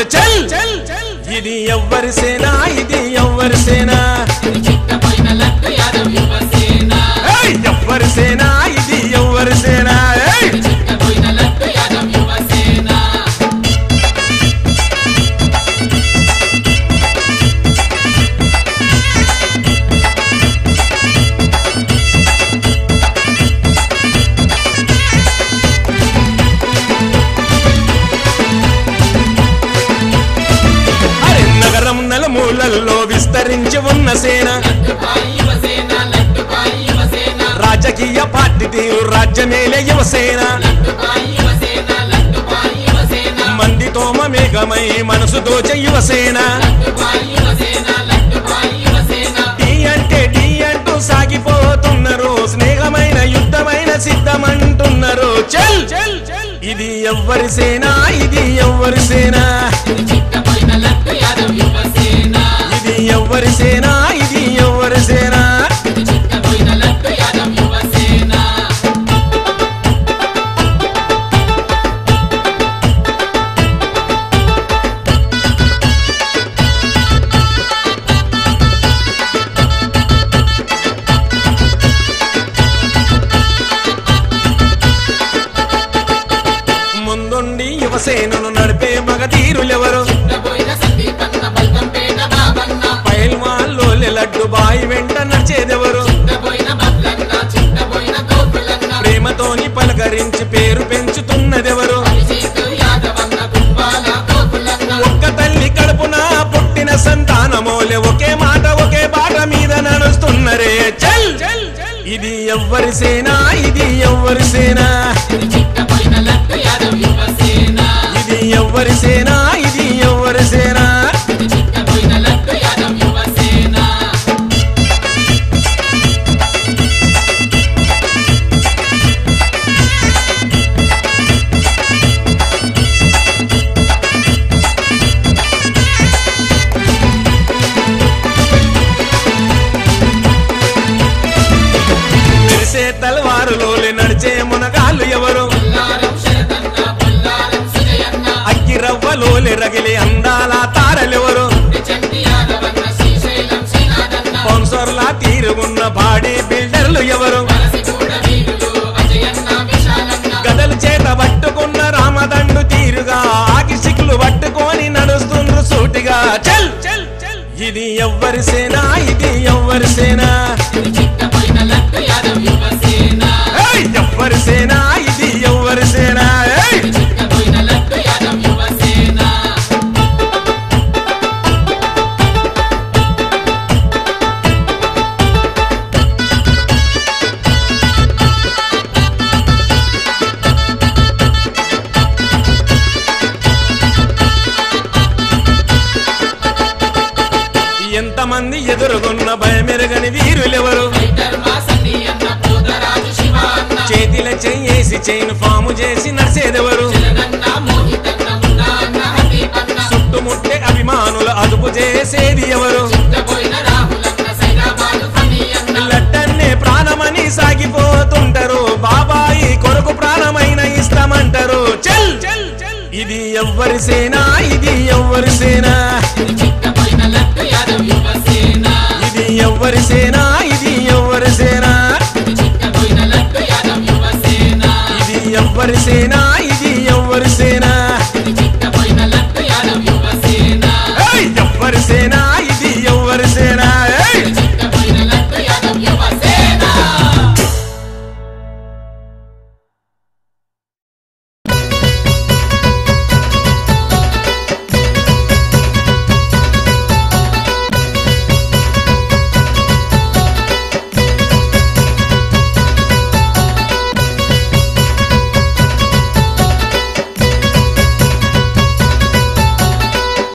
చల్ చల్ ఇది ఎవ్వరి సేనా ఇది ఎవ్వరి సేనా చిట్టపోయిన లడ్డు యాదవ్ యువసేన ఏయ్! ఎవ్వరి సేనా ఇది ఎవ్వరి సేనా ఏయ్! చిట్టపోయిన లడ్డు యాదవ్ యువసేన అరే నగరం నలుమూలల్లో విస్తరించి ఉన్న సేన లడ్డుపాయి యువసేన లడ్డుపాయి యువసేన రాజకీయ పార్టీ తీరు రాజ్యమేలే యువసేన లడ్డుపాయి యువసేన లడ్డుపాయి యువసేన మందితోమ మేఘమై మనసు దోచ యువసేన లడ్డుపాయి యువసేన లడ్డుపాయి యువసేన టీ అంటే టీ అంటూ సాగిపోతున్నారు స్నేహమైన యుద్ధమైన సిద్ధమంటున్నారు చల్ చల్ ఇది ఎవ్వరి సేన ఇది ఎవ్వరి సేన చిట్టపోయిన లడ్డు యాదవ్ యువసేన ఇది ఎవ్వరి సేన ఇది ఎవ్వరి సేన చిట్టపోయిన లడ్డు యాదవ్ యువసేన ముందుండి యువసేనను నడిపే మగధీరులెవరు చిట్టపోయిన సందీపన్న బల్కంపేట బాబన్న పైల్వాల్లో లడ్డు బాయి వెంట నడిచేదెవరు చిట్టపోయిన బబ్లన్న చిట్టపోయిన గోకులన్న ప్రేమతోని పలకరించి పేరు పెంచుతున్నదెవరు అభిషేక్ యాదవన్న కుంభాల గోకులన్న ఒక్క తల్లి కడుపున పుట్టిన సంతానమోలే ఒకే మాట ఒకే బాట మీద నడుస్తున్నరే చల్ ఇది ఎవ్వరి సేన ఇది ఎవ్వరి సేన చిట్టపోయిన లడ్డు యాదవ్ యువసేన ఇది ఎవ్వరి సేన ఇది ఎవ్వరి సేన చిట్టపోయిన లడ్డు యాదవ్ యువసేన మెరిసే తలవారులోలే నడిచే మునగాళ్ళు ఎవరు పుల్లారం శరదన్న పుల్లారం సుజయన్న అగ్గిరవ్వలోలే రగిలి అందాల తారలెవరు చంటి యాదవన్న శ్రీశైలం శ్రీనాథన్న స్పాన్సర్లా తీరుగున్న బాడీ బిల్డర్లు ఎవరు వలసి కూడా వీరులు అజయన్న విశాలన్న గదలు చేత పట్టుకున్న రామదండు తీరుగా ఆకి సిక్కులు పట్టుకొని నడుస్తుండ్రు సూటిగా చల్ ఇది ఎవ్వరి సేన ఇది ఎవ్వరి సేన చిట్టపోయిన లడ్డు యాదవ్ యువసేన ఏయ్! ఎవ్వరి సేన ఇది ఎవ్వరి సేన ఏయ్! చిట్టపోయిన లడ్డు యాదవ్ యువసేన ఎంతమంది ఎదురుగున్న భయమెరగని వీరులెవరు ఫైటర్ మాసని అన్న పోతరాజు శివ అన్న చేతిల చెయ్యేసి చైన్ ఫాము చేసి నడిచేదెవరు జగనన్న మోహితన్న ఉన్న అన్న హతీపన్న చుట్టుముట్టే అభిమానుల అదుపు చేసేది ఎవరు చిట్టపోయిన రాహులన్న సైరాబాదు ఫణి అన్న లట్టన్నే ప్రాణమని సాగిపోతుంటారు బాబాయి కొరకు ప్రాణమైన ఇస్తామంటారు చల్ ఇది ఎవ్వరి సేన ఇది ఎవ్వరి సేన చిట్టపోయిన లడ్డు యాదవ్ యువసేన ఇది ఎవ్వరి సేన ఇది ఎవ్వరి సేన చిట్టపోయిన లడ్డు యాదవ్ యువసేన ఇది ఎవ్వరి సేన ఇది